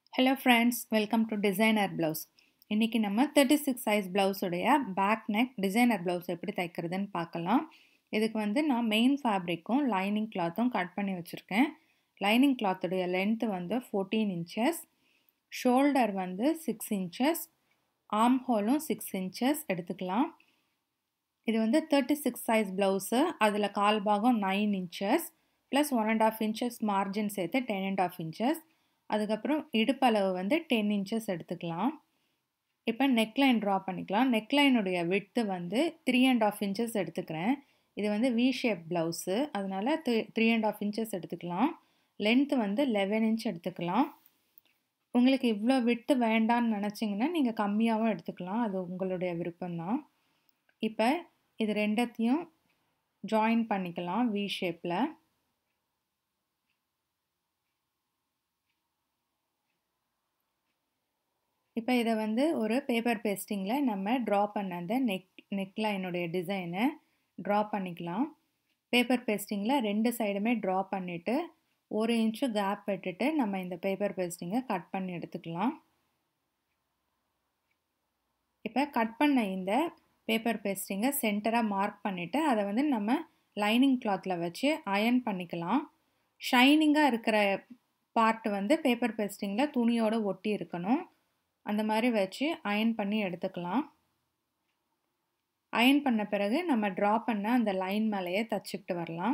hello friends welcome to designer blouse இன்றைக்கி நம்ம thirty six size ப்ளவுஸுடைய பேக் நெக் டிசைனர் ப்ளவுஸ் எப்படி தைக்கிறதுன்னு பார்க்கலாம் இதுக்கு வந்து நான் மெயின் ஃபேப்ரிக்கும் லைனிங் கிளாத்தும் கட் பண்ணி வச்சுருக்கேன் லைனிங் கிளாத்துடைய லென்த்து வந்து ஃபோர்டீன் இன்ச்சஸ் ஷோல்டர் வந்து சிக்ஸ் இன்ச்சஸ் ஆர்ம் ஹோலும் சிக்ஸ் இன்ச்சஸ் எடுத்துக்கலாம் இது வந்து தேர்ட்டி சிக்ஸ் சைஸ் ப்ளவுஸு அதில் கால் பாகம் nine inches plus one and half inches margin சேர்த்து டென் அண்ட் ஆஃப் இன்ச்சஸ் அதுக்கப்புறம் இடுப்பளவு வந்து டென் இன்ச்சஸ் எடுத்துக்கலாம் இப்போ நெக்லைன் ட்ரா பண்ணிக்கலாம் நெக்லைனுடைய விட்த்து வந்து த்ரீ அண்ட் ஆஃப் இன்ச்சஸ் எடுத்துக்கிறேன் இது வந்து வி ஷேப் ப்ளவுஸு அதனால் three three and half inches எடுத்துக்கலாம் லென்த்து வந்து லெவன் இன்ச் எடுத்துக்கலாம் உங்களுக்கு இவ்வளோ விட்டு வேண்டான்னு நினச்சிங்கன்னா நீங்கள் கம்மியாகவும் எடுத்துக்கலாம் அது உங்களுடைய விருப்பம்தான் இப்போ இது ரெண்டத்தையும் ஜாயின் பண்ணிக்கலாம் வி ஷேப்பில் இப்போ இதை வந்து ஒரு பேப்பர் பேஸ்டிங்கில் நம்ம ட்ரா பண்ண அந்த நெக் நெக்லைனுடைய டிசைனை ட்ரா பண்ணிக்கலாம் பேப்பர் பேஸ்டிங்கில் ரெண்டு சைடுமே ட்ரா பண்ணிவிட்டு ஒரு இன்ச்சு கேப் விட்டுட்டு நம்ம இந்த பேப்பர் பேஸ்டிங்கை கட் பண்ணி எடுத்துக்கலாம் இப்போ கட் பண்ண இந்த பேப்பர் பேஸ்டிங்கை சென்டராக மார்க் பண்ணிவிட்டு அதை வந்து நம்ம லைனிங் கிளாத்தில் வச்சு அயன் பண்ணிக்கலாம் ஷைனிங்காக இருக்கிற பார்ட் வந்து பேப்பர் பேஸ்டிங்கில் துணியோடு ஒட்டி இருக்கணும் அந்த மாதிரி வச்சு அயன் பண்ணி எடுத்துக்கலாம் அயன் பண்ண பிறகு நம்ம ட்ரா பண்ண அந்த லைன் மேலேயே தச்சுக்கிட்டு வரலாம்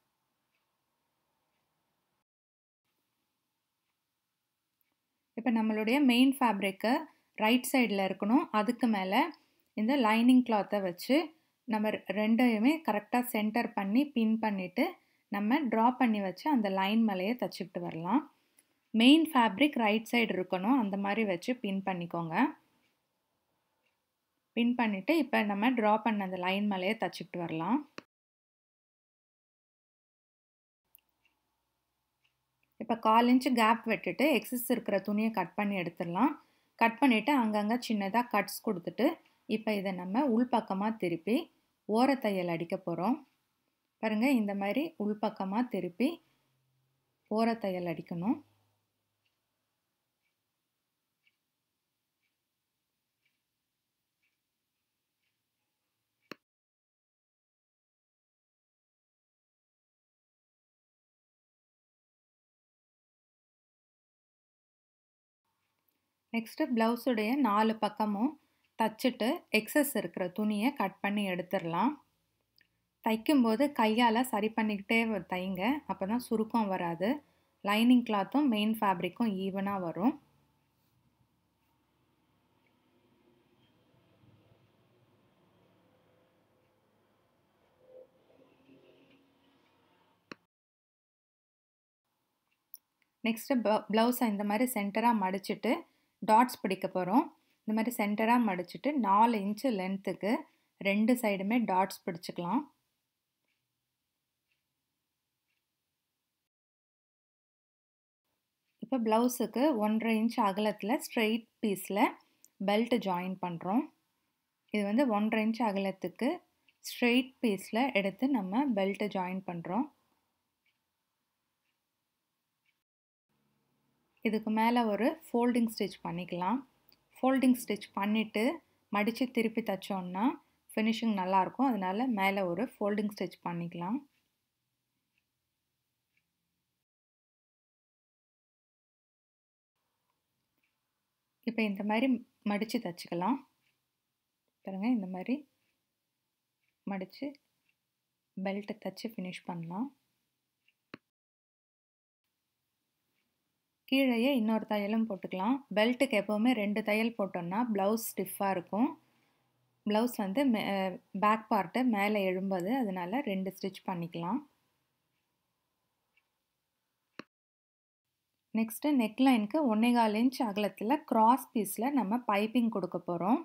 இப்போ நம்மளுடைய மெயின் ஃபேப்ரிக்கை ரைட் சைடில் இருக்கணும் அதுக்கு மேலே இந்த லைனிங் கிளாத்தை வச்சு நம்ம ரெண்டையுமே கரெக்டாக சென்டர் பண்ணி பின் பண்ணிவிட்டு நம்ம ட்ரா பண்ணி வச்சு அந்த லைன் மேலேயே தச்சுக்கிட்டு வரலாம் மெயின் ஃபேப்ரிக் ரைட் சைடு இருக்கணும் அந்த மாதிரி வச்சு பின் பண்ணிக்கோங்க பின் பண்ணிவிட்டு இப்போ நம்ம ட்ரா பண்ண அந்த லைன் மேலேயே தச்சுக்கிட்டு வரலாம் இப்போ கால் இன்ச்சு கேப் விட்டுட்டு எக்ஸஸ் இருக்கிற துணியை கட் பண்ணி எடுத்துடலாம் கட் பண்ணிவிட்டு அங்கங்கே சின்னதாக கட்ஸ் கொடுத்துட்டு இப்போ இதை நம்ம உள்பக்கமாக திருப்பி ஓரத்தையல் அடிக்க போகிறோம் பாருங்கள் இந்த மாதிரி உள்பக்கமாக திருப்பி ஓரத்தையல் அடிக்கணும் நெக்ஸ்ட்டு ப்ளவுஸுடைய நாலு பக்கமும் தச்சுட்டு எக்ஸஸ் இருக்கிற துணியை கட் பண்ணி எடுத்துடலாம் தைக்கும்போது கையால் சரி பண்ணிக்கிட்டே தைங்க அப்போ தான் சுருக்கம் வராது லைனிங் கிளாத்தும் மெயின் ஃபேப்ரிக்கும் ஈவனாக வரும் நெக்ஸ்ட்டு ப்ளவுஸை இந்த மாதிரி சென்டராக மடிச்சுட்டு டாட்ஸ் பிடிக்க போகிறோம் இந்த மாதிரி சென்டராக மடிச்சுட்டு நாலு இன்ச்சு லென்த்துக்கு ரெண்டு சைடுமே டாட்ஸ் பிடிச்சிக்கலாம் இப்போ ப்ளவுஸுக்கு ஒன்றரை இன்ச் அகலத்தில் ஸ்ட்ரெயிட் பீஸில் பெல்ட் ஜாயின் பண்ணுறோம் இது வந்து ஒன்றரை இன்ச் அகலத்துக்கு ஸ்ட்ரெயிட் பீஸில் எடுத்து நம்ம பெல்ட்டை ஜாயின் பண்ணுறோம் இதுக்கு மேலே ஒரு ஃபோல்டிங் ஸ்டிச் பண்ணிக்கலாம் ஃபோல்டிங் ஸ்டிச் பண்ணிவிட்டு மடித்து திருப்பி தைச்சோன்னா ஃபினிஷிங் நல்லாயிருக்கும் அதனால் மேலே ஒரு ஃபோல்டிங் ஸ்டிச் பண்ணிக்கலாம் இப்போ இந்த மாதிரி மடித்து தைச்சிக்கலாம் பாருங்கள் இந்த மாதிரி மடித்து பெல்ட்டை தைச்சி ஃபினிஷ் பண்ணலாம் கீழேயே இன்னொரு தையலும் போட்டுக்கலாம் பெல்ட்டுக்கு எப்போவுமே ரெண்டு தையல் போட்டோம்னா ப்ளவுஸ் ஸ்டிஃபாக இருக்கும் ப்ளவுஸ் வந்து மே பேக் பார்ட்டு மேலே எழும்பது அதனால் ரெண்டு ஸ்டிச் பண்ணிக்கலாம் நெக்ஸ்ட்டு நெக்லைனுக்கு ஒன்றேகால் இன்ச் அகலத்தில் க்ராஸ் பீஸில் நம்ம பைப்பிங் கொடுக்க போகிறோம்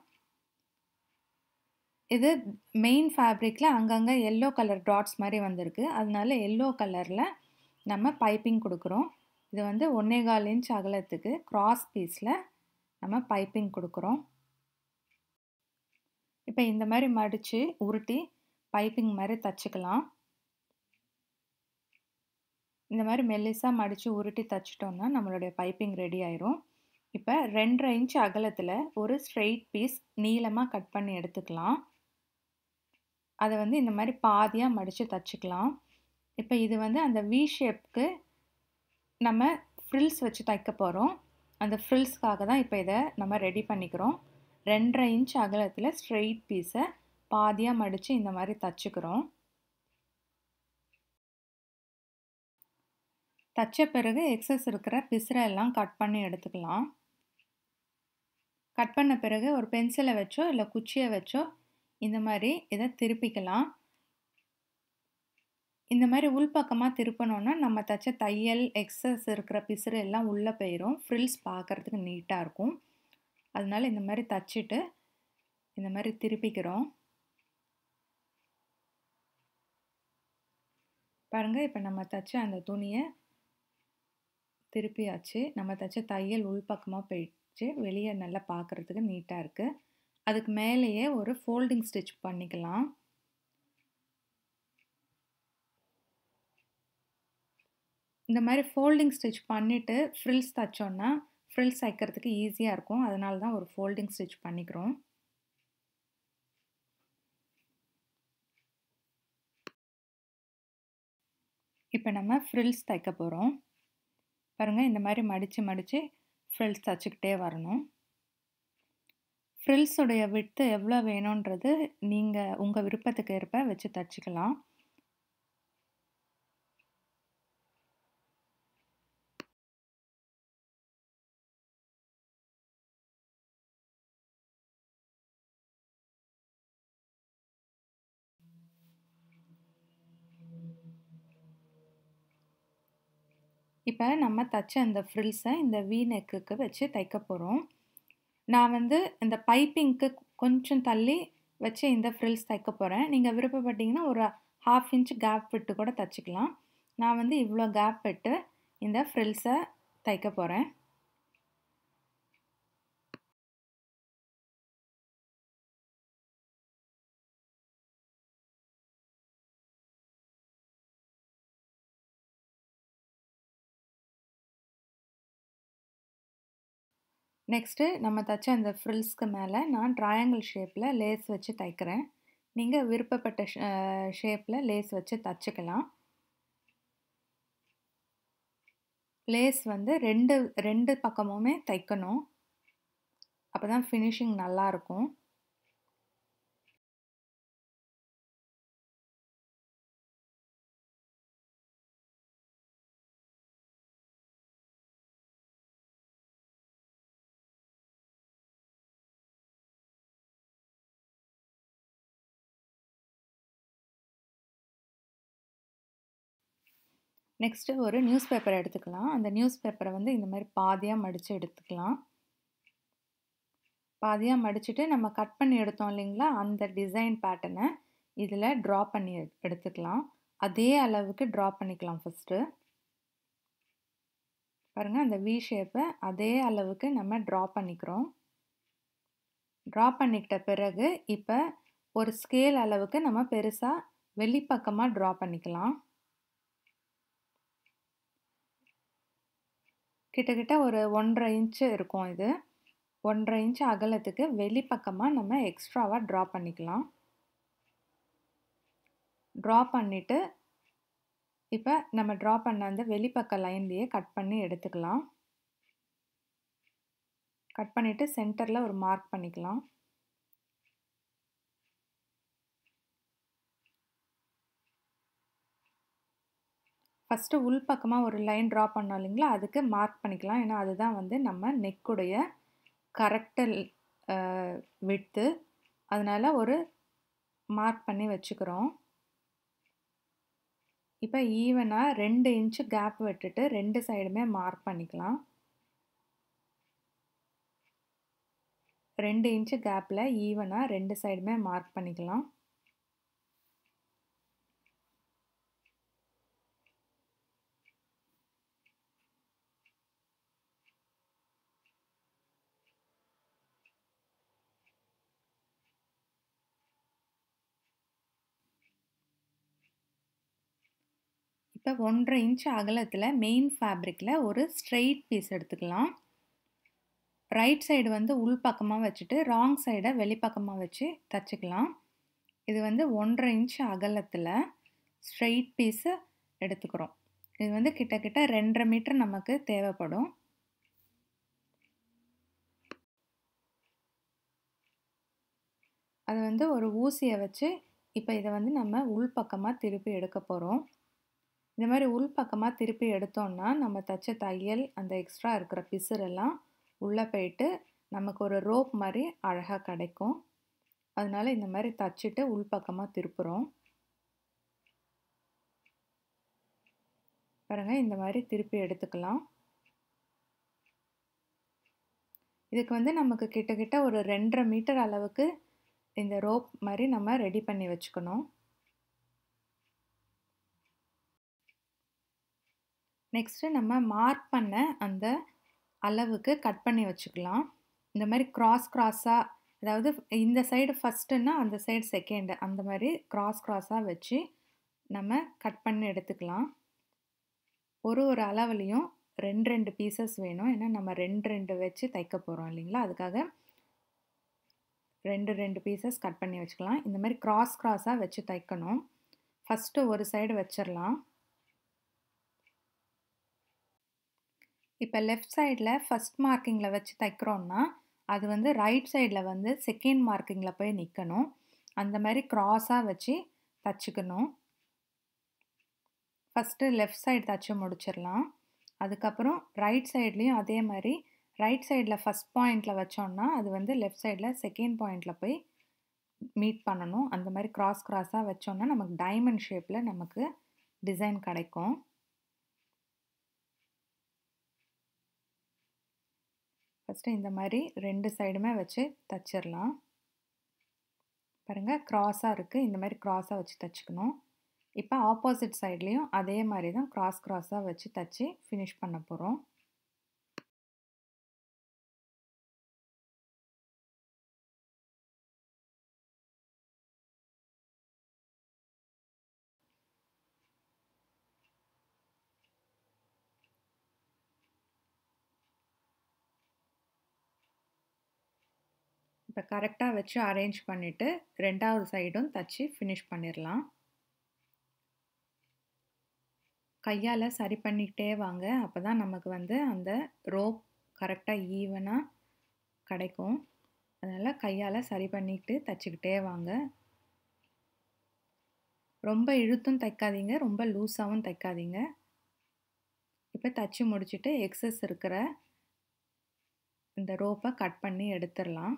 இது மெயின் ஃபேப்ரிக்கில் அங்கங்கே எல்லோ கலர் டாட்ஸ் மாதிரி வந்திருக்கு அதனால எல்லோ கலரில் நம்ம பைப்பிங் கொடுக்குறோம் இது வந்து ஒன்றேகால் இன்ச் அகலத்துக்கு க்ராஸ் பீஸில் நம்ம பைப்பிங் கொடுக்குறோம் இப்போ இந்த மாதிரி மடித்து உருட்டி பைப்பிங் மாதிரி தச்சுக்கலாம் இந்த மாதிரி மெல்லிஸாக மடித்து உருட்டி தைச்சிட்டோம்னா நம்மளுடைய பைப்பிங் ரெடி ஆயிரும் இப்போ ரெண்டரை இன்ச் அகலத்தில் ஒரு ஸ்ட்ரெயிட் பீஸ் நீளமாக கட் பண்ணி எடுத்துக்கலாம் அதை வந்து இந்த மாதிரி பாதியாக மடித்து தச்சுக்கலாம் இப்போ இது வந்து அந்த வி ஷேப்க்கு நம்ம ஃப்ரில்ஸ் வச்சு தைக்க போகிறோம் அந்த ஃப்ரில்ஸ்க்காக தான் இப்போ இதை நம்ம ரெடி பண்ணிக்கிறோம் ரெண்டரை இன்ச் அகலத்தில் ஸ்ட்ரெயிட் பீஸை பாதியாக மடித்து இந்த மாதிரி தச்சுக்கிறோம் தச்ச பிறகு எக்ஸஸ் இருக்கிற பிசுரை எல்லாம் கட் பண்ணி எடுத்துக்கலாம் கட் பண்ண பிறகு ஒரு பென்சிலை வச்சோ இல்லை குச்சியை வச்சோ இந்த மாதிரி இதை திருப்பிக்கலாம் இந்த மாதிரி உள்பக்கமாக திருப்பினோன்னா நம்ம தச்ச தையல் எக்ஸஸ் இருக்கிற பிசுறு எல்லாம் உள்ளே போயிடும் ஃப்ரில்ஸ் பார்க்குறதுக்கு நீட்டாக இருக்கும் அதனால இந்த மாதிரி தச்சுட்டு இந்த மாதிரி திருப்பிக்கிறோம் பாருங்கள் இப்போ நம்ம தச்ச அந்த துணியை திருப்பியாச்சு நம்ம தச்ச தையல் உள்பக்கமாக போயிடுச்சு வெளியே நல்லா பார்க்குறதுக்கு நீட்டாக இருக்குது அதுக்கு மேலேயே ஒரு ஃபோல்டிங் ஸ்டிச் பண்ணிக்கலாம் இந்த மாதிரி ஃபோல்டிங் ஸ்டிச் பண்ணிவிட்டு ஃப்ரில்ஸ் தைச்சோன்னா ஃப்ரில்ஸ் தைக்கிறதுக்கு ஈஸியாக இருக்கும் அதனால தான் ஒரு ஃபோல்டிங் ஸ்டிச் பண்ணிக்கிறோம் இப்போ நம்ம ஃப்ரில்ஸ் தைக்க போகிறோம் பாருங்கள் இந்த மாதிரி மடித்து மடித்து ஃப்ரில்ஸ் தைச்சிக்கிட்டே வரணும் ஃப்ரில்ஸுடைய விட்டு எவ்வளோ வேணுன்றது நீங்கள் உங்கள் விருப்பத்துக்கு ஏற்ப வச்சு தைச்சிக்கலாம் இப்போ நம்ம தச்ச அந்த ஃப்ரில்ஸை இந்த வி நெக்குக்கு வச்சு தைக்க போகிறோம் நான் வந்து இந்த பைப்பிங்க்கு கொஞ்சம் தள்ளி வச்சு இந்த ஃப்ரில்ஸ் தைக்க போகிறேன் நீங்கள் விருப்பப்பட்டீங்கன்னா ஒரு ஹாஃப் இன்ச் கேப் விட்டு கூட தைச்சிக்கலாம் நான் வந்து இவ்வளோ கேப் விட்டு இந்த ஃப்ரில்ஸை தைக்க போகிறேன் நெக்ஸ்ட்டு நம்ம தைச்ச அந்த ஃப்ரில்ஸ்க்கு மேலே நான் ட்ரையாங்கிள் ஷேப்பில் லேஸ் வச்சு தைக்கிறேன் நீங்கள் விருப்பப்பட்ட ஷேப்பில் லேஸ் வச்சு தைச்சிக்கலாம் லேஸ் வந்து ரெண்டு ரெண்டு பக்கமுமே தைக்கணும் அப்போ தான் ஃபினிஷிங் நல்லாயிருக்கும் நெக்ஸ்ட்டு ஒரு நியூஸ் பேப்பர் எடுத்துக்கலாம் அந்த நியூஸ் பேப்பரை வந்து இந்த மாதிரி பாதியாக மடித்து எடுத்துக்கலாம் பாதியாக மடிச்சுட்டு நம்ம கட் பண்ணி எடுத்தோம் இல்லைங்களா அந்த டிசைன் பேட்டர்னை இதில் ட்ரா பண்ணி எடுத்துக்கலாம் அதே அளவுக்கு ட்ரா பண்ணிக்கலாம் ஃபஸ்ட்டு பாருங்கள் அந்த வி ஷேப்பை அதே அளவுக்கு நம்ம ட்ரா பண்ணிக்கிறோம் ட்ரா பண்ணிக்கிட்ட பிறகு இப்போ ஒரு ஸ்கேல் அளவுக்கு நம்ம பெருசாக வெளிப்பக்கமாக ட்ரா பண்ணிக்கலாம் கிட்டத்தட்ட ஒரு ஒன்றரை இன்ச்சு இருக்கும் இது ஒன்றரை இன்ச்சு அகலத்துக்கு வெளிப்பக்கமாக நம்ம எக்ஸ்ட்ராவாக ட்ரா பண்ணிக்கலாம் ட்ரா பண்ணிவிட்டு இப்போ நம்ம ட்ரா பண்ண அந்த வெளிப்பக்க லைன்லேயே கட் பண்ணி எடுத்துக்கலாம் கட் பண்ணிவிட்டு சென்டரில் ஒரு மார்க் பண்ணிக்கலாம் ஃபஸ்ட்டு உள் பக்கமாக ஒரு லைன் ட்ரா பண்ணோம் இல்லைங்களா அதுக்கு மார்க் பண்ணிக்கலாம் ஏன்னா அதுதான் வந்து நம்ம நெக்குடைய கரெக்டு விட்டு அதனால் ஒரு மார்க் பண்ணி வச்சுக்கிறோம் இப்போ ஈவனாக ரெண்டு இன்ச்சு கேப் விட்டுட்டு ரெண்டு சைடுமே மார்க் பண்ணிக்கலாம் ரெண்டு இன்ச்சு கேப்பில் ஈவனாக ரெண்டு சைடுமே மார்க் பண்ணிக்கலாம் இப்போ ஒன்றரை இன்ச் அகலத்தில் மெயின் ஃபேப்ரிக்கில் ஒரு ஸ்ட்ரெயிட் பீஸ் எடுத்துக்கலாம் ரைட் சைடு வந்து உள் பக்கமாக வச்சுட்டு ராங் சைடை வெளிப்பக்கமாக வச்சு தச்சுக்கலாம் இது வந்து ஒன்றரை இன்ச் அகலத்தில் ஸ்ட்ரெயிட் பீஸு எடுத்துக்கிறோம் இது வந்து கிட்டக்கிட்ட ரெண்டரை மீட்டர் நமக்கு தேவைப்படும் அது வந்து ஒரு ஊசியை வச்சு இப்போ இதை வந்து நம்ம உள் பக்கமாக திருப்பி எடுக்க போகிறோம் இந்த மாதிரி உள் பக்கமாக திருப்பி எடுத்தோம்னா நம்ம தச்ச தையல் அந்த எக்ஸ்ட்ரா இருக்கிற பிசுரெல்லாம் உள்ளே போயிட்டு நமக்கு ஒரு ரோப் மாதிரி அழகாக கிடைக்கும் அதனால் இந்த மாதிரி தச்சுட்டு உள் பக்கமாக திருப்புறோம் பாருங்கள் இந்த மாதிரி திருப்பி எடுத்துக்கலாம் இதுக்கு வந்து நமக்கு கிட்டக்கிட்ட ஒரு ரெண்டரை மீட்டர் அளவுக்கு இந்த ரோப் மாதிரி நம்ம ரெடி பண்ணி வச்சுக்கணும் நெக்ஸ்ட்டு நம்ம மார்க் பண்ண அந்த அளவுக்கு கட் பண்ணி வச்சுக்கலாம் இந்த மாதிரி க்ராஸ் க்ராஸாக அதாவது இந்த சைடு ஃபஸ்ட்டுன்னா அந்த சைடு செகண்டு அந்த மாதிரி க்ராஸ் க்ராஸாக வச்சு நம்ம கட் பண்ணி எடுத்துக்கலாம் ஒரு ஒரு அளவுலேயும் ரெண்டு ரெண்டு பீசஸ் வேணும் ஏன்னா நம்ம ரெண்டு ரெண்டு வச்சு தைக்க போகிறோம் இல்லைங்களா அதுக்காக ரெண்டு ரெண்டு பீசஸ் கட் பண்ணி வச்சுக்கலாம் இந்த மாதிரி க்ராஸ் க்ராஸாக வச்சு தைக்கணும் ஃபஸ்ட்டு ஒரு சைடு வச்சிடலாம் இப்போ லெஃப்ட் சைடில் ஃபஸ்ட் மார்க்கிங்கில் வச்சு தைக்கிறோன்னா அது வந்து ரைட் சைடில் வந்து செகண்ட் மார்க்கிங்கில் போய் நிற்கணும் அந்த மாதிரி க்ராஸாக வச்சு தச்சுக்கணும் ஃபஸ்ட்டு லெஃப்ட் சைடு தச்சு முடிச்சிடலாம் அதுக்கப்புறம் ரைட் சைட்லேயும் அதே மாதிரி ரைட் சைடில் ஃபஸ்ட் பாயிண்டில் வச்சோன்னா அது வந்து லெஃப்ட் சைடில் செகண்ட் பாயிண்டில் போய் மீட் பண்ணணும் அந்த மாதிரி க்ராஸ் க்ராஸாக வச்சோன்னா நமக்கு டைமண்ட் ஷேப்பில் நமக்கு டிசைன் கிடைக்கும் ஃபஸ்ட்டு இந்த மாதிரி ரெண்டு சைடுமே வச்சு தச்சிடலாம் பாருங்கள் க்ராஸாக இருக்குது இந்த மாதிரி க்ராஸாக வச்சு தச்சுக்கணும் இப்போ ஆப்போசிட் சைட்லேயும் அதே மாதிரி தான் க்ராஸ் க்ராஸாக வச்சு தச்சு ஃபினிஷ் பண்ண போகிறோம் இப்போ கரெக்டாக வச்சு அரேஞ்ச் பண்ணிவிட்டு ரெண்டாவது சைடும் தச்சு ஃபினிஷ் பண்ணிடலாம் கையால் சரி பண்ணிக்கிட்டே வாங்க அப்போ தான் நமக்கு வந்து அந்த ரோப் கரெக்டாக ஈவனாக கிடைக்கும் அதனால் கையால் சரி பண்ணிக்கிட்டு தச்சுக்கிட்டே வாங்க ரொம்ப இழுத்தும் தைக்காதீங்க ரொம்ப லூஸாகவும் தைக்காதீங்க இப்போ தச்சு முடிச்சுட்டு எக்ஸஸ் இருக்கிற இந்த ரோப்பை கட் பண்ணி எடுத்துடலாம்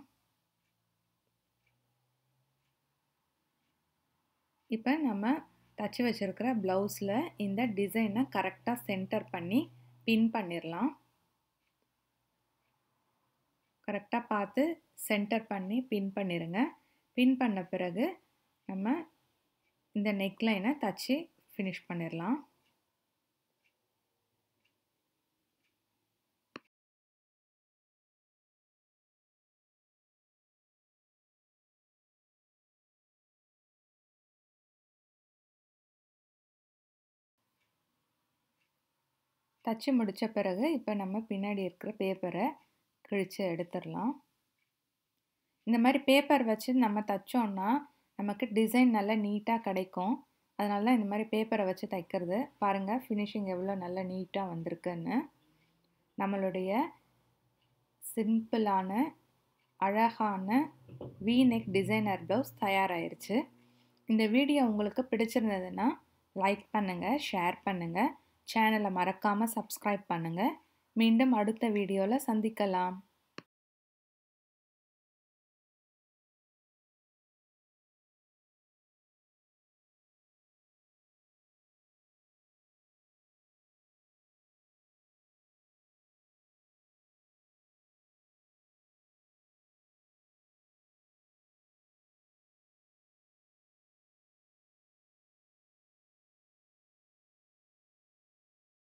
இப்போ நம்ம தச்சு வச்சுருக்கிற ப்ளவுஸில் இந்த டிசைனை கரெக்டாக சென்டர் பண்ணி பின் பண்ணிடலாம் கரெக்டாக பார்த்து சென்டர் பண்ணி பின் பண்ணிடுங்க பின் பண்ண பிறகு நம்ம இந்த நெக்லைனை தச்சு ஃபினிஷ் பண்ணிடலாம் தச்சு முடித்த பிறகு இப்போ நம்ம பின்னாடி இருக்கிற பேப்பரை கிழித்து எடுத்துடலாம் இந்த மாதிரி பேப்பர் வச்சு நம்ம தைச்சோன்னா நமக்கு டிசைன் நல்லா நீட்டாக கிடைக்கும் அதனால தான் இந்த மாதிரி பேப்பரை வச்சு தைக்கிறது பாருங்கள் ஃபினிஷிங் எவ்வளோ நல்லா நீட்டாக வந்திருக்குன்னு நம்மளுடைய சிம்பிளான அழகான வி நெக் டிசைனர் ப்ளவுஸ் தயாராகிருச்சு இந்த வீடியோ உங்களுக்கு பிடிச்சிருந்ததுன்னா லைக் பண்ணுங்கள் ஷேர் பண்ணுங்கள் சேனலை மறக்காமல் சப்ஸ்கிரைப் பண்ணுங்கள் மீண்டும் அடுத்த வீடியோவில் சந்திக்கலாம்